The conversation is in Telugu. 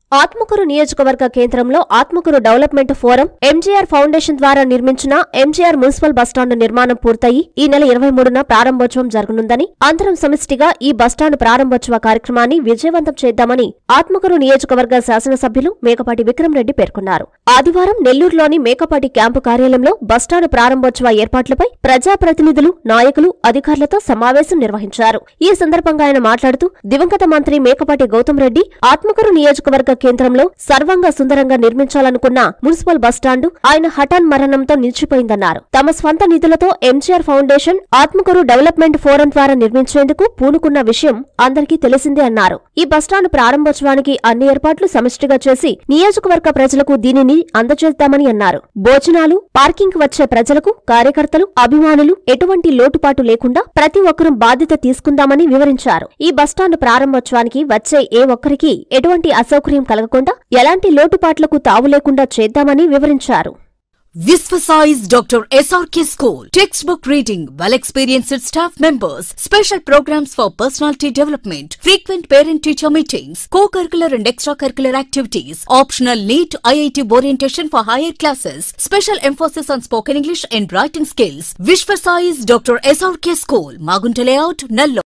ఆత్మకూరు నియోజకవర్గ కేంద్రంలో Atmakur development forum MGR foundation ద్వారా నిర్మించిన ఎంజీఆర్ మున్సిపల్ బస్టాండ్ నిర్మాణం పూర్తయి ఈ నెల ఇరవై మూడున ప్రారంభోత్సవం జరగనుందని అందరం సమిష్టిగా ఈ బస్టాండ్ ప్రారంభోత్సవ కార్యక్రమాన్ని విజయవంతం చేద్దామని ఆత్మకూరు నియోజకవర్గ శాసనసభ్యులు మేకపాటి విక్రమ్ రెడ్డి పేర్కొన్నారు ఆదివారం నెల్లూరులోని మేకపాటి క్యాంపు కార్యాలయంలో బస్టాండ్ ప్రారంభోత్సవ ఏర్పాట్లపై ప్రజాప్రతినిధులు నాయకులు అధికారులతో సమావేశం నిర్వహించారు ఈ సందర్భంగా ఆయన మాట్లాడుతూ దివంగత మంత్రి మేకపాటి గౌతమ్ రెడ్డి ఆత్మకూరు నియోజకవర్గ కేంద్రంలో సర్వంగా సుందరంగా నిర్మించాలనుకున్న మున్సిపల్ బస్టాండు ఆయన హఠాన్ మరణంతో నిలిచిపోయిందన్నారు తమ స్వంత నిధులతో MGR foundation Atmakur development forum ద్వారా నిర్మించేందుకు పూనుకున్న విషయం అందరికీ తెలిసిందే అన్నారు ఈ బస్టాండ్ ప్రారంభోత్సవానికి అన్ని ఏర్పాట్లు సమిష్టిగా చేసి నియోజకవర్గ ప్రజలకు దీనిని అందజేద్దామని అన్నారు భోజనాలు పార్కింగ్ వచ్చే ప్రజలకు కార్యకర్తలు అభిమానులు ఎటువంటి లోటుపాటు లేకుండా ప్రతి ఒక్కరూ బాధ్యత తీసుకుందామని వివరించారు ఈ బస్టాండ్ ప్రారంభోత్సవానికి వచ్చే ఏ ఒక్కరికి ఎటువంటి అసౌకర్యం కలగకుండా ఎలాంటి లోటుపాట్లకు తావు లేకుండా చేద్దామని వివరించారు Visvasize Dr. SRK School. Textbook reading, well experienced staff members, special programs for personality development, frequent parent teacher meetings, co curricular and extracurricular activities, optional NEET IIT orientation for higher classes, special emphasis on spoken English and writing skills. Visvasize Dr. SRK School, Magunta Layout, Nallo.